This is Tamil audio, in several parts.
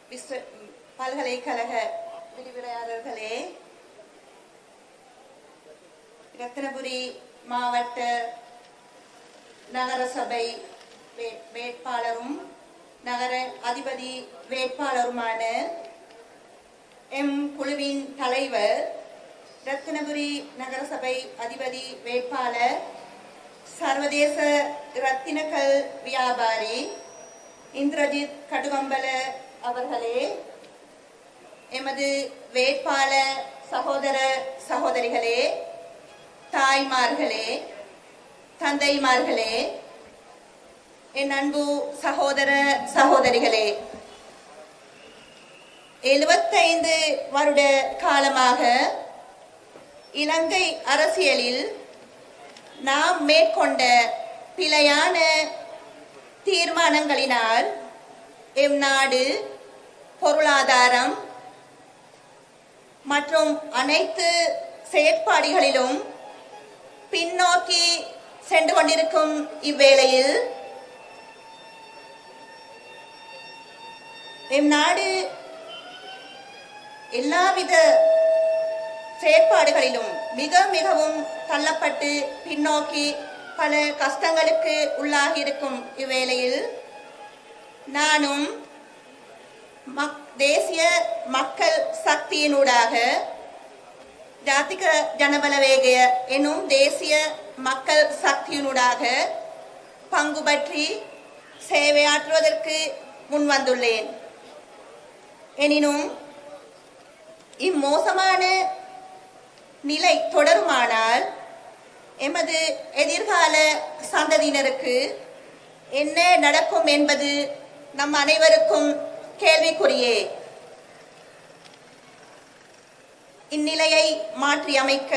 விஸ்வ பல்கலைக்கழக விரிவுரையாளர்களே ரத்னபுரி மாவட்ட நகரசபை வே- வேட்பாளரும் நகர அதிபதி வேட்பாளருமான எம் குழுவின் தலைவர் ரத்தினபுரி நகரசபை அதிபதி வேட்பாளர் சர்வதேச ரத்தினக்கல் வியாபாரி இந்திரஜித் கடுவம்பல அவர்களே எமது வேட்பாளர் சகோதர சகோதரிகளே தாய்மார்களே தந்தைமார்களே என் அன்பு சகோதர சகோதரிகளே எழுபத்தைந்து வருட காலமாக இலங்கை அரசியலில் நாம் மேற்கொண்ட பிழையான தீர்மானங்களினால் எம் நாடு பொருளாதாரம் மற்றும் அனைத்து செயற்பாடுகளிலும் பின்னோக்கி சென்று கொண்டிருக்கும் இவ்வேளையில் எம் நாடு எல்லாவித செயற்பாடுகளிலும் மிக மிகவும் தள்ளப்பட்டு பின்னோக்கி பல கஷ்டங்களுக்கு உள்ளாகி இருக்கும் இவ்வேளையில் நானும் மக்- தேசிய மக்கள் சக்தியினூடாக ஜாதிக ஜனபலவேக எனும் தேசிய மக்கள் சக்தியினூடாக பங்கு பற்றி சேவையாற்றுவதற்கு முன்வந்துள்ளேன் எனினும் இம்மோசமான நிலை தொடருமானால் எமது எதிர்கால சந்ததியினருக்கு என்ன நடக்கும் என்பது நம் அனைவருக்கும் கேள்விக்குறியே இந்நிலையை மாற்றி அமைக்க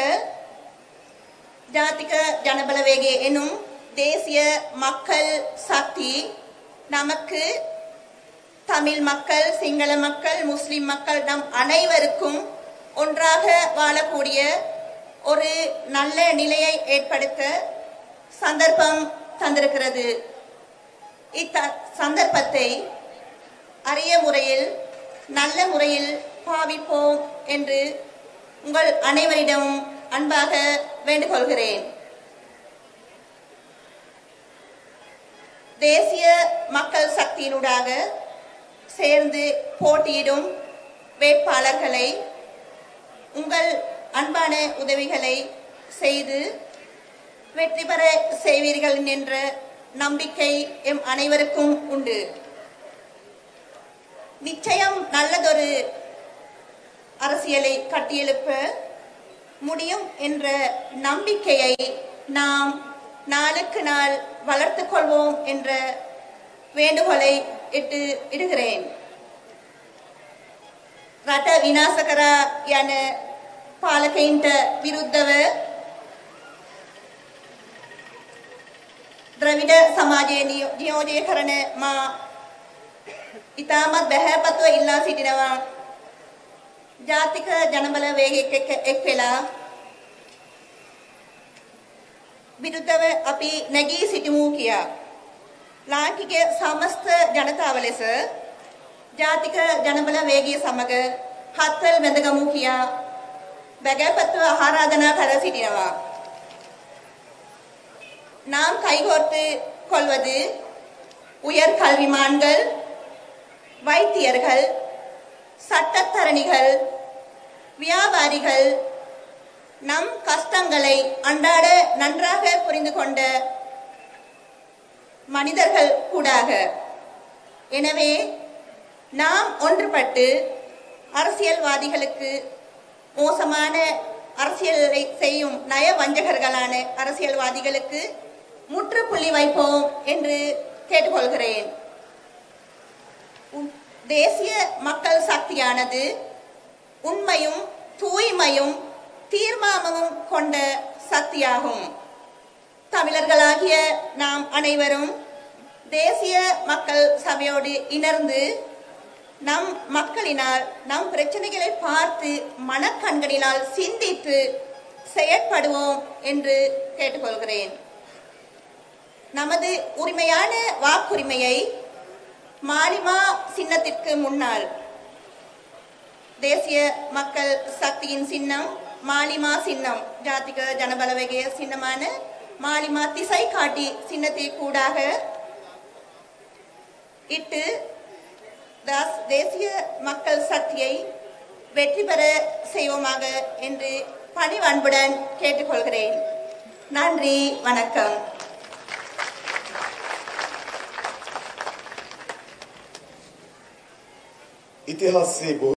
ஜாதிக ஜனபலவேகே எனும் தேசிய மக்கள் சக்தி நமக்கு தமிழ் மக்கள் சிங்கள மக்கள் முஸ்லிம் மக்கள் நம் அனைவருக்கும் ஒன்றாக வாழக்கூடிய ஒரு நல்ல நிலையை ஏற்படுத்த சந்தர்ப்பம் தந்திருக்கிறது இத்த சந்தர்ப்பத்தை அரிய முறையில் நல்ல முறையில் பாவிப்போம் என்று உங்கள் அனைவரிடமும் அன்பாக வேண்டுகொள்கிறேன் தேசிய மக்கள் சக்தியினூடாக சேர்ந்து போட்டியிடும் வேட்பாளர்களை உங்கள் அன்பான உதவிகளை செய்து வெற்றி பெற செய்வீர்கள் என்ற நம்பிக்கை எம் அனைவருக்கும் உண்டு நிச்சயம் நல்லதொரு அரசியலை கட்டியெழுப்ப முடியும் என்ற நம்பிக்கையை நாம் நாளுக்கு நாள் வளர்த்துக் கொள்வோம் என்ற வேண்டுகோளை இட்டு இடுகிறேன் රට විනාශ කරා යන පාලකයින්ට විරුද්ධව ද්‍රවිඩ සමාජයේ නියෝ- නියෝජනය කරන මා ඉතාමත් බැහැපත්ව ඉල්ලා සිටිනවා ජාතික ජනබල වේගයක එක්ක- එක් වෙලා විරුද්ධව අපි නැගී සිටිමු කියා ලාංකික සමස්ත ජනතාව ලෙස ජාතික ජනබල වේගය සමග හත්වල් වැඳගමු කියා බැගෑපත්ව ආරාධනා කර සිටිනවා. நாம் கைகோர்த்து கொள்வது உயர் கல்விமான்கள் வைத்தியர்கள் சட்டத்தரணிகள் வியாபாரிகள் நம் கஷ்டங்களை அன்றாட நன்றாக புரிந்து கொண்ட மனிதர்கள் கூடாக எனவே நாம் ஒன்றுபட்டு அரசியல்வாதிகளுக்கு மோசமான அரசியலை செய்யும் நய வஞ்சகர்களான அரசியல்வாதிகளுக்கு முற்றுப்புள்ளி வைப்போம் என்று கேட்டுக்கொள்கிறேன் உம், தேசிய மக்கள் சக்தியானது உண்மையும் தூய்மையும் தீர்மானமும் கொண்ட சக்தியாகும் தமிழர்களாகிய நாம் அனைவரும் தேசிய மக்கள் சபையோடு இணர்ந்து நம் மக்களினால் நம் பிரச்சனைகளை பார்த்து மனக்கண்களினால் சிந்தித்து செயற்படுவோம் என்று கேட்டுக்கொள்கிறேன் நமது உரிமையான வாக்குரிமையை மாலிமா சின்னத்திற்கு முன்னால் தேசிய மக்கள் சக்தியின் சின்னம் மாலிமா சின்னம் ஜாதிக ஜனபலவேகிய சின்னமான மாலிமா திசை காட்டி சின்னத்தை கூடாக இட்டு தாஸ் தேசிய மக்கள் சக்தியை வெற்றி பெற செய்வோமாக என்று பணிவன்புடன் கேட்டுக்கொள்கிறேன் நன்றி வணக்கம் ඉතිහාසයේ බොහෝ